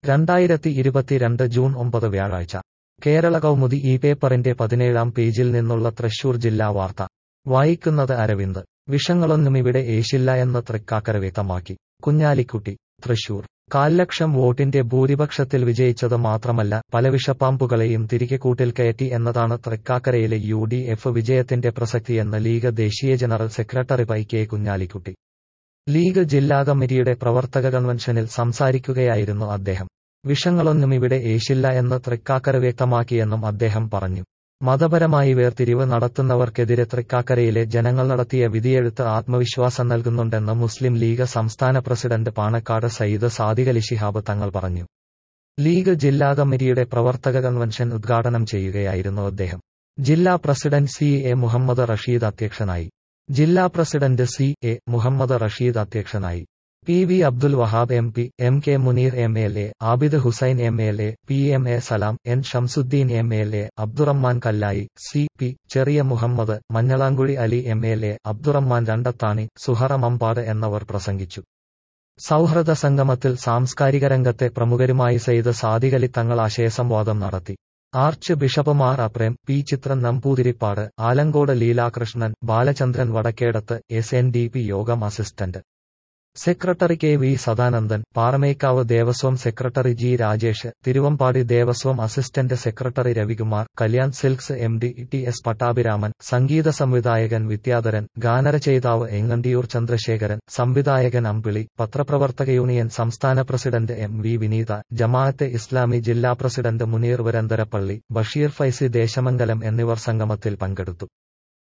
രണ്ടായിരത്തി ഇരുപത്തിരണ്ട് ജൂൺ ഒമ്പത് വ്യാഴാഴ്ച കേരള കൗമുദി ഈ പേപ്പറിന്റെ പതിനേഴാം പേജിൽ നിന്നുള്ള തൃശൂർ ജില്ലാ വാർത്ത വായിക്കുന്നത് അരവിന്ദ് വിഷങ്ങളൊന്നുമിവിടെ ഏശില്ല എന്ന് തൃക്കാക്കര വ്യക്തമാക്കി കുഞ്ഞാലിക്കുട്ടി തൃശൂർ കാൽ ലക്ഷം വോട്ടിന്റെ ഭൂരിപക്ഷത്തിൽ വിജയിച്ചത് മാത്രമല്ല പല വിഷപ്പാമ്പുകളെയും തിരികെ കൂട്ടിൽ കയറ്റി എന്നതാണ് തൃക്കാക്കരയിലെ യു ഡി എഫ് വിജയത്തിന്റെ പ്രസക്തിയെന്ന് ലീഗ് ദേശീയ general secretary P K Kunhalikutty league ജില്ലാ കമ്മിറ്റിയുടെ പ്രവർത്തക കൺവെൻഷനിൽ സംസാരിക്കുകയായിരുന്നു അദ്ദേഹം വിഷങ്ങളൊന്നുമിവിടെ ഏശില്ല എന്ന് തൃക്കാക്കര വ്യക്തമാക്കിയെന്നും അദ്ദേഹം പറഞ്ഞു മതപരമായി വേർതിരിവ് നടത്തുന്നവർക്കെതിരെ തൃക്കാക്കരയിലെ ജനങ്ങൾ നടത്തിയ വിധിയെഴുത്ത് ആത്മവിശ്വാസം നൽകുന്നുണ്ടെന്ന് മുസ്ലിം ലീഗ് സംസ്ഥാന പ്രസിഡന്റ് പാണക്കാട് സയ്യിദ് സാദിഖലി ശിഹാബ് തങ്ങൾ പറഞ്ഞു ലീഗ് ജില്ലാ കമ്മിറ്റിയുടെ പ്രവർത്തക കൺവെൻഷൻ ഉദ്ഘാടനം ചെയ്യുകയായിരുന്നു അദ്ദേഹം ജില്ലാ president C A Muhammad Rasheed അധ്യക്ഷനായി ജില്ലാ president C A Muhammad Rasheed അധ്യക്ഷനായി P V Abdul Wahab M P M K Muneer M L A Abid Hussain M L A P M A Salam N Shamsuddin M L A Abdurahman Kallai C P Cheriya Muhammad Manjalamkuzhi Ali M L A Abdurahman Randathani Suhara Mambad എന്നിവർ പ്രസംഗിച്ചു സൗഹൃദ സംഗമത്തിൽ സാംസ്കാരിക രംഗത്തെ പ്രമുഖരുമായി സെയ്ത് സാദികലി തങ്ങൾ ആശയസംവാദം നടത്തി archbishop Mar Aprem P Chithran Namboothiripad Alankode Leelakrishnan Balachandran Vadakkedath S N D P Yogam assistant secretary K V Sadanandan Paramekkavu Devaswom secretary G Rajesh Thiruvambadi Devaswom assistant secretary Ravikumar Kalyan Silks M D T S Pattabhiraman സംഗീത സംവിധായകൻ വിദ്യാധരൻ ഗാനരചയിതാവ് എങ്ങണ്ടിയൂർ ചന്ദ്രശേഖരൻ സംവിധായകൻ അമ്പിളി പത്രപ്രവർത്തക യൂണിയൻ സംസ്ഥാന president M V Vineetha Jamaate Islami ജില്ലാ പ്രസിഡന്റ് മുനീർ വരന്തരപ്പള്ളി ബഷീർ ഫൈസി ദേശമംഗലം എന്നിവർ സംഗമത്തിൽ പങ്കെടുത്തു